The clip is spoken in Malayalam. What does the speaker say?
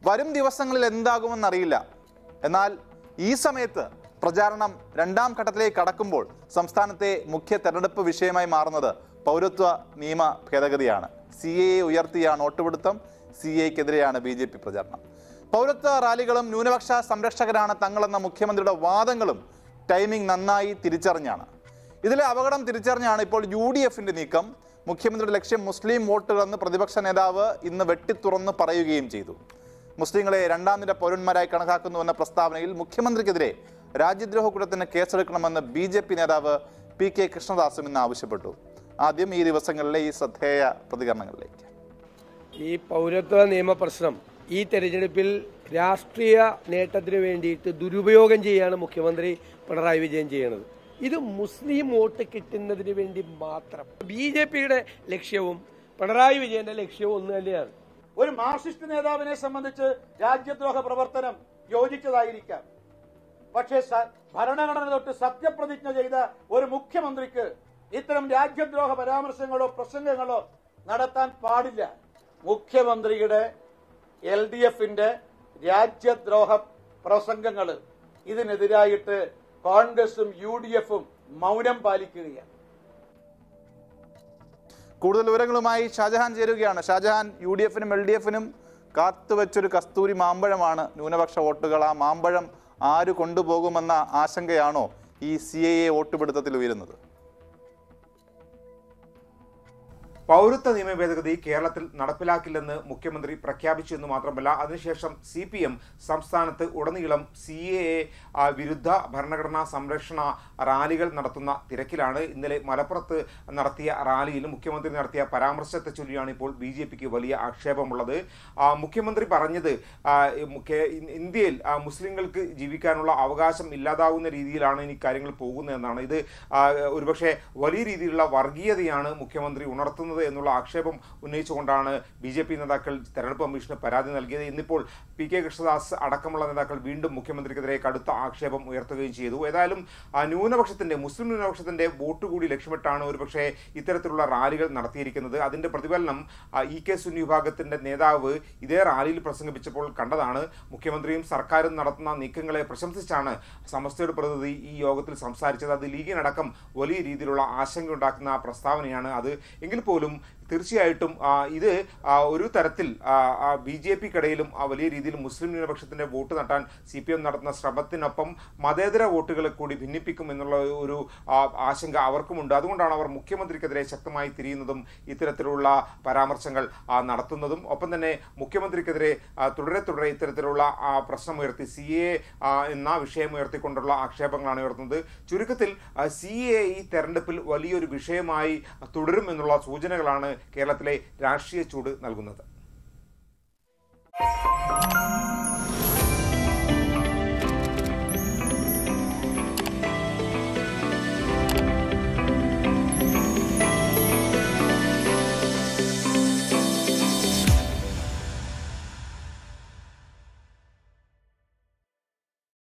വരും ദിവസങ്ങളിൽ എന്താകുമെന്നറിയില്ല എന്നാൽ ഈ സമയത്ത് പ്രചാരണം രണ്ടാം ഘട്ടത്തിലേക്ക് കടക്കുമ്പോൾ സംസ്ഥാനത്തെ മുഖ്യ തെരഞ്ഞെടുപ്പ് വിഷയമായി മാറുന്നത് പൗരത്വ നിയമ ഭേദഗതിയാണ് സി എ ഉയർത്തിയാണ് വോട്ടുപിടുത്തം സി എക്കെതിരെയാണ് ബി ജെ പി പ്രചാരണം പൗരത്വ റാലികളും ന്യൂനപക്ഷ സംരക്ഷകരാണ് തങ്ങളെന്ന മുഖ്യമന്ത്രിയുടെ വാദങ്ങളും ടൈമിംഗ് നന്നായി തിരിച്ചറിഞ്ഞാണ് ഇതിലെ അപകടം തിരിച്ചറിഞ്ഞാണ് ഇപ്പോൾ യു ഡി എഫിന്റെ നീക്കം മുഖ്യമന്ത്രിയുടെ ലക്ഷ്യം മുസ്ലിം വോട്ടുകളെന്ന് പ്രതിപക്ഷ നേതാവ് ഇന്ന് വെട്ടിത്തുറന്ന് പറയുകയും ചെയ്തു മുസ്ലിങ്ങളെ രണ്ടാം നിര പൗരന്മാരായി കണക്കാക്കുന്നുവെന്ന പ്രസ്താവനയിൽ മുഖ്യമന്ത്രിക്കെതിരെ രാജ്യദ്രോഹ കുറ്റത്തിന് കേസെടുക്കണമെന്ന് ബി ജെ പി നേതാവ് പി കെ കൃഷ്ണദാസും ഇന്ന് ആവശ്യപ്പെട്ടു ആദ്യം ഈ ദിവസങ്ങളിലെ ഈ ശ്രദ്ധേയ പ്രതികരണങ്ങളിലേക്ക് ഈ പൗരത്വ നിയമ പ്രശ്നം ഈ തെരഞ്ഞെടുപ്പിൽ രാഷ്ട്രീയ നേട്ടത്തിന് വേണ്ടിയിട്ട് ദുരുപയോഗം ചെയ്യാണ് മുഖ്യമന്ത്രി പിണറായി വിജയൻ ചെയ്യുന്നത് ഇത് മുസ്ലിം വോട്ട് കിട്ടുന്നതിന് വേണ്ടി മാത്രം ബി ജെ പിയുടെ ലക്ഷ്യവും പിണറായി വിജയന്റെ ലക്ഷ്യവും ഒന്ന് തന്നെയാണ് ഒരു മാർക്സിസ്റ്റ് നേതാവിനെ സംബന്ധിച്ച് രാജ്യദ്രോഹ പ്രവർത്തനം യോജിച്ചതായിരിക്കാം പക്ഷേ സ- ഭരണഘടന തൊട്ട് സത്യപ്രതിജ്ഞ ചെയ്ത ഒരു മുഖ്യമന്ത്രിക്ക് ഇത്തരം രാജ്യദ്രോഹ പരാമർശങ്ങളോ പ്രസംഗങ്ങളോ നടത്താൻ പാടില്ല മുഖ്യമന്ത്രിയുടെ എൽ ഡി എഫിന്റെ രാജ്യദ്രോഹ പ്രസംഗങ്ങൾ ഇതിനെതിരായിട്ട് കോൺഗ്രസും യു ഡി എഫും മൗനം പാലിക്കുകയാണ് കൂടുതൽ വിവരങ്ങളുമായി ഷാജഹാൻ ചേരുകയാണ് ഷാജഹാൻ യു ഡി എഫിനും എൽ ഡി എഫിനും കാത്തുവെച്ചൊരു കസ്തൂരി മാമ്പഴമാണ് ന്യൂനപക്ഷ വോട്ടുകൾ ആ മാമ്പഴം ആര് കൊണ്ടുപോകുമെന്ന ആശങ്കയാണോ ഈ സി എ എ വോട്ടുപിടുത്തത്തിൽ ഉയരുന്നത് പൗരത്വ നിയമ ഭേദഗതി കേരളത്തിൽ നടപ്പിലാക്കില്ലെന്ന് മുഖ്യമന്ത്രി പ്രഖ്യാപിച്ചു എന്ന് മാത്രമല്ല അതിനുശേഷം സി പി എം സംസ്ഥാനത്ത് ഉടനീളം സി എ എ വിരുദ്ധ ഭരണഘടനാ സംരക്ഷണ റാലികൾ നടത്തുന്ന തിരക്കിലാണ് ഇന്നലെ മലപ്പുറത്ത് നടത്തിയ റാലിയിൽ മുഖ്യമന്ത്രി നടത്തിയ പരാമർശത്തെ ചൊല്ലിയാണ് ഇപ്പോൾ ബി ജെ പിക്ക് വലിയ ആക്ഷേപമുള്ളത് ആ, മുഖ്യമന്ത്രി പറഞ്ഞത് ആ, കേ- ഇന്ത്യയിൽ ആ, മുസ്ലിങ്ങൾക്ക് ജീവിക്കാനുള്ള അവകാശം ഇല്ലാതാവുന്ന രീതിയിലാണ് ഇനി കാര്യങ്ങൾ പോകുന്നതെന്നാണ് ഇത് ആ, ഒരുപക്ഷെ വലിയ രീതിയിലുള്ള വർഗീയതയാണ് മുഖ്യമന്ത്രി ഉണർത്തുന്നത് എന്നുള്ള ആക്ഷേപം ഉന്നയിച്ചുകൊണ്ടാണ് ബി ജെ പി നേതാക്കൾ തെരഞ്ഞെടുപ്പ് കമ്മീഷന് പരാതി നൽകിയത് ഇന്നിപ്പോൾ പി കെ കൃഷ്ണദാസ് അടക്കമുള്ള നേതാക്കൾ വീണ്ടും മുഖ്യമന്ത്രിക്കെതിരെ കടുത്ത ആക്ഷേപം ഉയർത്തുകയും ചെയ്തു ഏതായാലും ആ, ന്യൂനപക്ഷത്തിന്റെ മുസ്ലിം ന്യൂനപക്ഷത്തിന്റെ വോട്ട് കൂടി ലക്ഷ്യമിട്ടാണ് ഒരുപക്ഷെ ഇത്തരത്തിലുള്ള റാലികൾ നടത്തിയിരിക്കുന്നത് അതിന്റെ പ്രതിഫലനം ആ, ഇ കെ സുന്നി വിഭാഗത്തിന്റെ നേതാവ് ഇതേ റാലിയിൽ പ്രസംഗിപ്പിച്ചപ്പോൾ കണ്ടതാണ് മുഖ്യമന്ത്രിയും സർക്കാരും നടത്തുന്ന നീക്കങ്ങളെ പ്രശംസിച്ചാണ് സമസ്തയുടെ പ്രതിനിധി ഈ യോഗത്തിൽ സംസാരിച്ചത് അത് ലീഗിനടക്കം വലിയ രീതിയിലുള്ള ആശങ്കയുണ്ടാക്കുന്ന പ്രസ്താവനയാണ് അത് എങ്കിൽ പോലും തീർച്ചയായിട്ടും ആ, ഇത് ആ, ഒരു തരത്തിൽ ബി ജെ പിക്കിടയിലും വലിയ രീതിയിൽ മുസ്ലിം ന്യൂനപക്ഷത്തിന്റെ വോട്ട് നട്ടാൻ സി പി എം നടത്തുന്ന ശ്രമത്തിനൊപ്പം മതേതര വോട്ടുകളെ കൂടി ഭിന്നിപ്പിക്കും എന്നുള്ള ഒരു ആ, ആശങ്ക അവർക്കുമുണ്ട് അതുകൊണ്ടാണ് അവർ മുഖ്യമന്ത്രിക്കെതിരെ ശക്തമായി തിരിയുന്നതും ഇത്തരത്തിലുള്ള പരാമർശങ്ങൾ ആ, നടത്തുന്നതും ഒപ്പം തന്നെ മുഖ്യമന്ത്രിക്കെതിരെ ആ, തുടരെ തുടരെ ഇത്തരത്തിലുള്ള ആ, പ്രശ്നമുയർത്തി സി എ എന്ന വിഷയം ഉയർത്തിക്കൊണ്ടുള്ള ആക്ഷേപങ്ങളാണ് ഉയർത്തുന്നത് ചുരുക്കത്തിൽ സി എ ഈ തെരഞ്ഞെടുപ്പിൽ വലിയൊരു വിഷയമായി തുടരും എന്നുള്ള സൂചനകളാണ് കേരളത്തിലെ രാഷ്ട്രീയ ചൂട് നൽകുന്നത്